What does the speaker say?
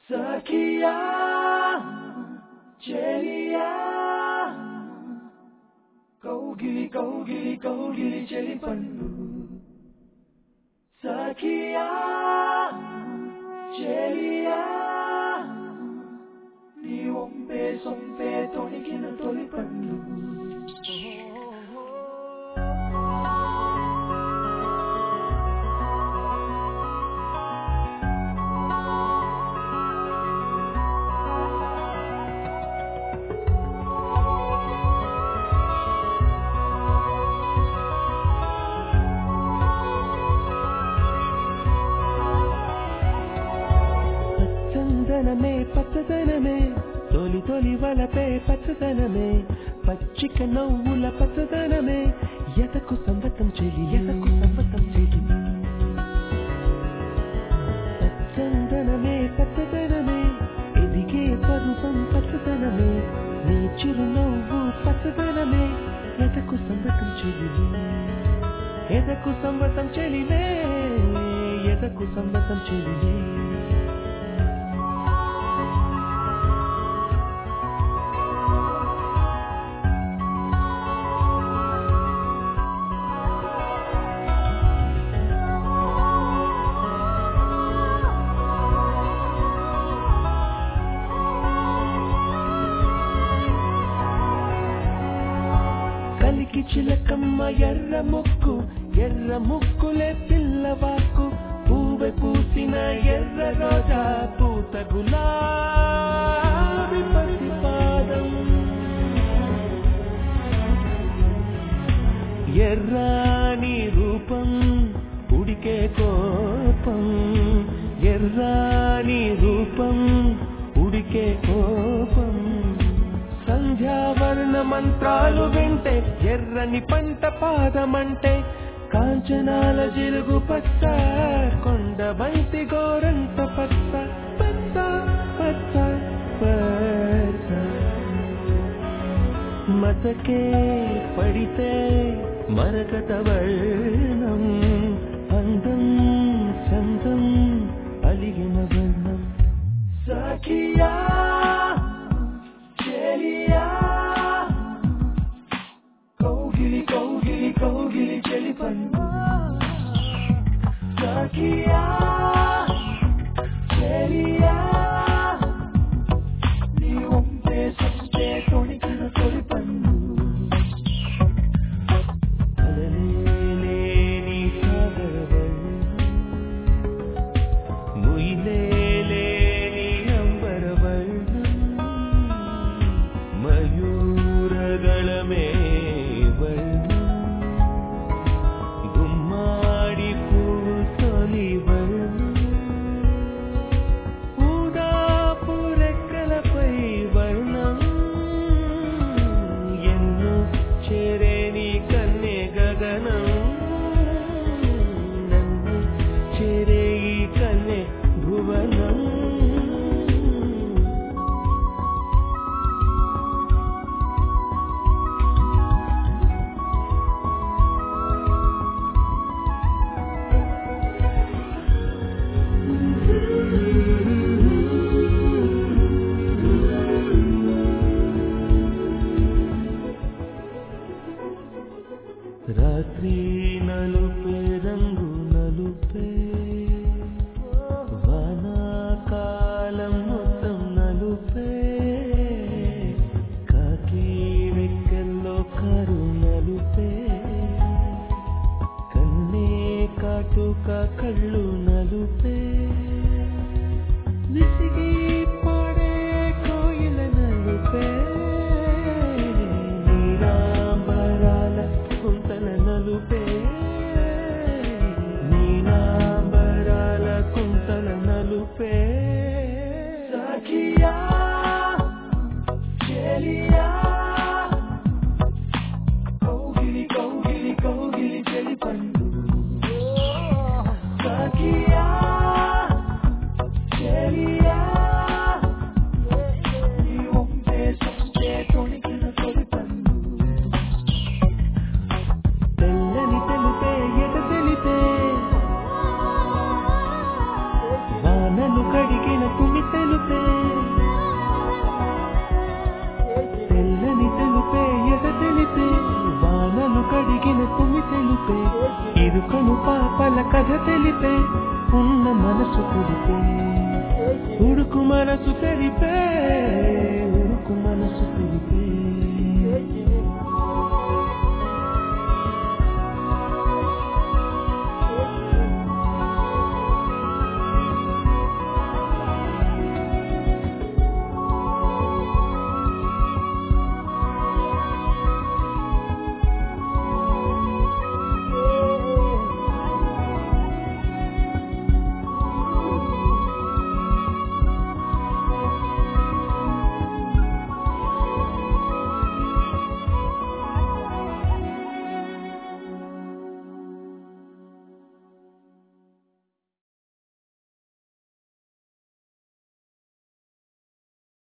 సఖియా చెలియా కౌగిలి కౌగిలి కౌగిలి చెలి పన్ను సఖియా చెలియా నీ ఒంపే సొంపే తొణికిన తొలి పన్ను చందనమే పచ్చదనమే తొలి తొలి వలపే పచ్చదనమే పచ్చిక నవ్వుల పచ్చదనమే ఎతకు సంవతం చెలి ఎతకు సంవతం చెలి చందనమే పచ్చదనమే ఎదిగే పరువం పచ్చదనమే నీ చిరునవ్వు పచ్చదనమే ఎతకు సంవతం చెలి ఎదకు సంవతం చెలిలే ఎదకు సంవతం చెలిలే కలికి చిలకమ్మ ఎర్ర ముక్కు ఎర్ర ముక్కులే పిల్లవాకు పూవె పూసిన ఎర్ర రోజా పూత గులాబీ పసిపాదం ఎర్రాని రూపం ఉడికే కోపం ఎర్రాని రూపం ఉడికే కోపం సంధ్యావర్ణ మంత్రాలు వింటే ఎర్రని పంట పాదమంటే కాంచనాల జిలుగు పచ్చ కొండ బంతి గోరంత పచ్చ పచ్చ పచ్చ పచ్చ మతకే పడితే మరకత వర్ణం అందం చందం అలిగిన వర్ణం సఖియా చెలియా కౌగిలి కౌగిలి కౌగిలి చెలి పన్ను సఖియా చెలియా నీ ఒంపే సొంపే తొణికిన తొలి పన్ను అలలేని సాగరవల్లి ముయిలేని అంబరవల్లి తెలిపే ఉన్న మనసు తెలిపే ఉడుకు మనసు తెలిపే ఉడుకు మనసు తెలిపే